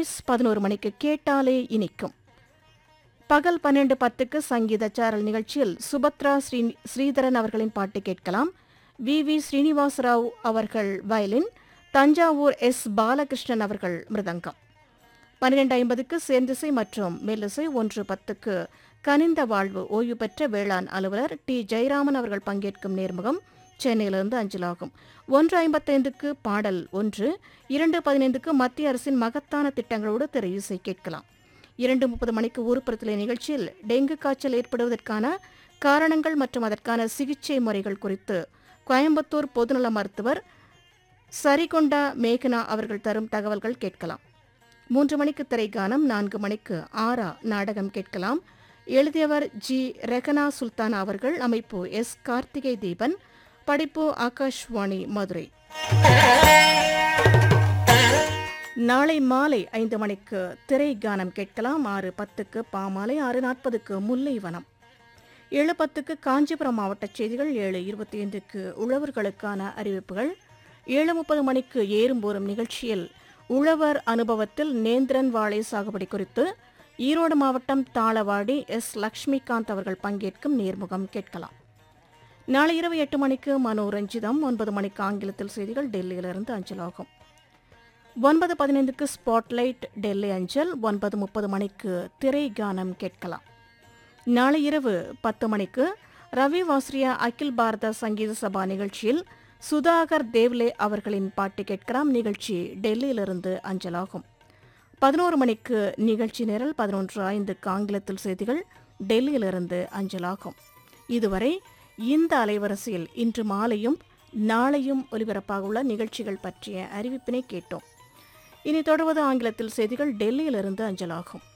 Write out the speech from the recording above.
choice பதினோரு மணிக்கு கேட்டாலே இனிக்கும் பகல் பன்னெண்டு பத்துக்கு சங்கீத சாரல் நிகழ்ச்சியில் சுபத்ரா ஸ்ரீ ஸ்ரீதரன் அவர்களின் பாட்டு கேட்கலாம் வி வி ஸ்ரீனிவாசராவ் அவர்கள் வயலின் தஞ்சாவூர் எஸ் பாலகிருஷ்ணன் அவர்கள் மிருதங்கம் பன்னிரெண்டு ஐம்பதுக்கு சேர்ந்திசை மற்றும் மெல்லிசை ஒன்று பத்துக்கு கனிந்த வாழ்வு ஓய்வு பெற்ற வேளாண் அலுவலர் டி ஜெயராமன் அவர்கள் பங்கேற்கும் நேர்முகம் சென்னையிலிருந்து அஞ்சலாகும் ஒன்று ஐம்பத்தைந்துக்கு பாடல் ஒன்று இரண்டு பதினைந்துக்கு மத்திய அரசின் மகத்தான திட்டங்களோடு திரை இசை கேட்கலாம் இரண்டு முப்பது மணிக்கு ஊர்ப்புறத்திலே நிகழ்ச்சியில் டெங்கு காய்ச்சல் ஏற்படுவதற்கான காரணங்கள் மற்றும் அதற்கான சிகிச்சை முறைகள் குறித்து கோயம்புத்தூர் பொதுநல மருத்துவர் சரிகொண்டா மேகனா அவர்கள் தரும் தகவல்கள் கேட்கலாம் மூன்று மணிக்கு திரைக்கானம் நான்கு மணிக்கு ஆரா நாடகம் கேட்கலாம் எழுதியவர் ஜி ரெகனா சுல்தான் அவர்கள் அமைப்பு எஸ் கார்த்திகை தீபன் படிப்பு ஆகாஷ்வாணி மதுரை நாளை மாலை ஐந்து மணிக்கு திரை கானம் கேட்கலாம் ஆறு பத்துக்கு பாமாலை ஆறு நாற்பதுக்கு முல்லை வனம் ஏழு பத்துக்கு காஞ்சிபுரம் மாவட்ட செய்திகள் ஏழு இருபத்தி ஐந்துக்கு உழவர்களுக்கான அறிவிப்புகள் ஏழு முப்பது மணிக்கு ஏறும்போரும் நிகழ்ச்சியில் உழவர் அனுபவத்தில் நேந்திரன் வாழை சாகுபடி குறித்து ஈரோடு மாவட்டம் தாளவாடி எஸ் லக்ஷ்மிகாந்த் அவர்கள் பங்கேற்கும் நேர்முகம் கேட்கலாம் நாளை இரவு எட்டு மணிக்கு மனோரஞ்சிதம் ஒன்பது மணிக்கு ஆங்கிலத்தில் செய்திகள் டெல்லியிலிருந்து அஞ்சலாகும் ஒன்பது பதினைந்துக்கு ஸ்பாட்லைட் டெல்லி அஞ்சல் ஒன்பது முப்பது மணிக்கு திரை கானம் கேட்கலாம் நாளை இரவு பத்து மணிக்கு ரவி வாஸ்ரியா அகில் பாரத சங்கீத சபா நிகழ்ச்சியில் சுதாகர் தேவ்லே அவர்களின் பாட்டு கேட்கலாம் நிகழ்ச்சி டெல்லியிலிருந்து அஞ்சலாகும் பதினோரு மணிக்கு நிகழ்ச்சி நிரல் பதினொன்று ஐந்துக்கு ஆங்கிலத்தில் செய்திகள் டெல்லியிலிருந்து அஞ்சலாகும் இதுவரை இந்த அலைவரிசையில் இன்று மாலையும் நாளையும் ஒலிபரப்பாக உள்ள நிகழ்ச்சிகள் பற்றிய அறிவிப்பினை கேட்டோம் இனி தொடர்வது ஆங்கிலத்தில் செய்திகள் டெல்லியிலிருந்து அஞ்சலாகும்